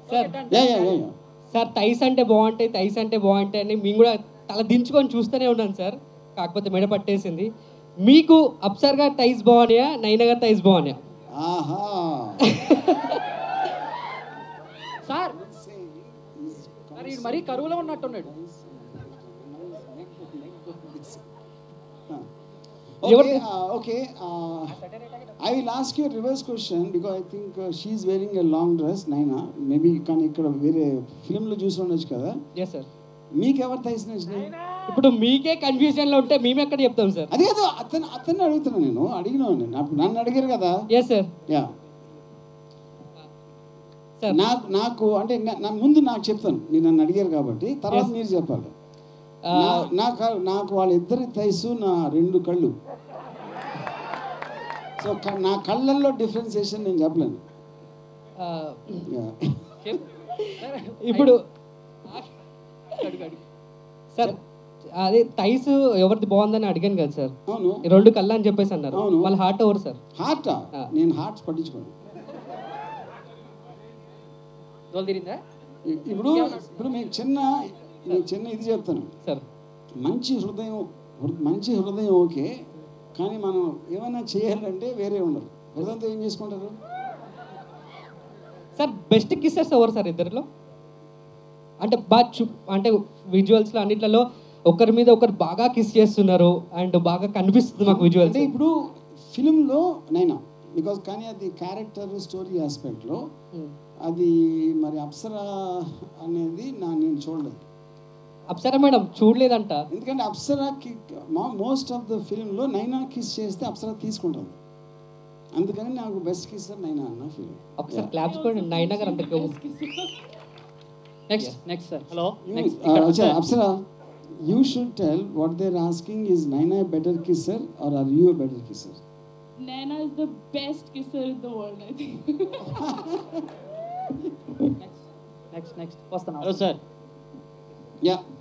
Sir ya ya ya ya sir thighs అంటే బాగుంటాయి thighs అంటే బాగుంటాయి అని మేము కూడా తల దించుకొని చూస్తూనే ఉన్నాం సార్ కాకపోతే మెడ పట్టేసింది మీకు అప్సర్ గారు థైస్ బాగున్నాయా నైనా గారు థైస్ బాగున్నాయా ఆహా సార్ మరి ఈడు మరీ కరువులో ఉన్నట్టున్నాడు Okay, uh, okay. Uh, I will ask you a reverse question because I think uh, she is wearing a long dress, Naina. Maybe కానీ ఇక్కడ వేరే ఫిల్మ్లో చూసి ఉండొచ్చు కదా ఎస్ సార్ మీకు ఎవరు థైస్ నచ్చినాయి ఇప్పుడు మీకే కన్ఫ్యూజన్లో ఉంటే మేము ఎక్కడ చెప్తాం సార్ అదే కదా అతను అతన్ని అడుగుతున్నా నేను అడిగిన నన్ను అడిగారు కదా ఎస్ సార్ యా సార్ నాకు నాకు అంటే నా- నా ముందు నాకు చెప్తాను మీరు నన్ను అడిగారు కాబట్టి తర్వాత మీరు చెప్పాలి నా- నాకు నాకు వాళ్ళిద్దరి తైసు నా రెండు కళ్ళు సో క- నా కళ్ళల్లో డిఫరెన్సియేషన్ నేను చెప్పలేను Yeah. ఇప్పుడు సార్ అదే థైస్ ఎవరిది బాగుందని అడిగాను కదా సార్ అవును ఈ రెండు కళ్ళ అని చెప్పేసి అన్నారు అవును. వాళ్ళ హార్ట్ ఎవరు సార్ హార్టా నేను హార్ట్స్ పట్టించుకోను దోలు తిరిందా ఇ- ఇప్పుడు ఇప్పుడు మీకు చిన్న మీకు చిన్న ఇది చెప్తాను సార్ మంచి హృదయం హృ- మంచి హృదయం ఓకే కానీ మనం ఏమైనా చేయాలంటే వేరే ఉండదు హృదయంతో ఏం చేసుకుంటారు సార్ బెస్ట్ కిస్సెస్ ఎవరు సార్ ఇద్దరిలో అంటే బాగా చూ అంటే విజువల్స్లో అన్నిట్లలో ఒకరి మీద ఒకరు బాగా కిస్ చేస్తున్నారు అండ్ బాగా కనిపిస్తుంది మాకు విజువల్స్ అంటే ఇప్పుడు ఫిలింలో నైనా బికాజ్ కానీ అది క్యారెక్టర్ స్టోరీ ఆస్పెక్ట్లో అది మరి అప్సరా అనేది నా నేను చూడలేదు అప్సరా మేడం చూడలేదంట ఎందుకంటే అప్సరాకి మా మోస్ట్ ఆఫ్ ద ఫిలింలో నైనా కిస్ చేస్తే అప్సరా తీసుకుంటుంది అందుకని నాకు బెస్ట్ కిస్ నైనా అన్న ఫీలింగ్ ఒకసారి క్లాప్స్ కూడా నైనా గారు అంత next next sir hello Apsara you should tell what they're asking is Naina better kisser or are you better kisser Naina is the best kisser in the world, I think. Next next వస్తాను hello sir yeah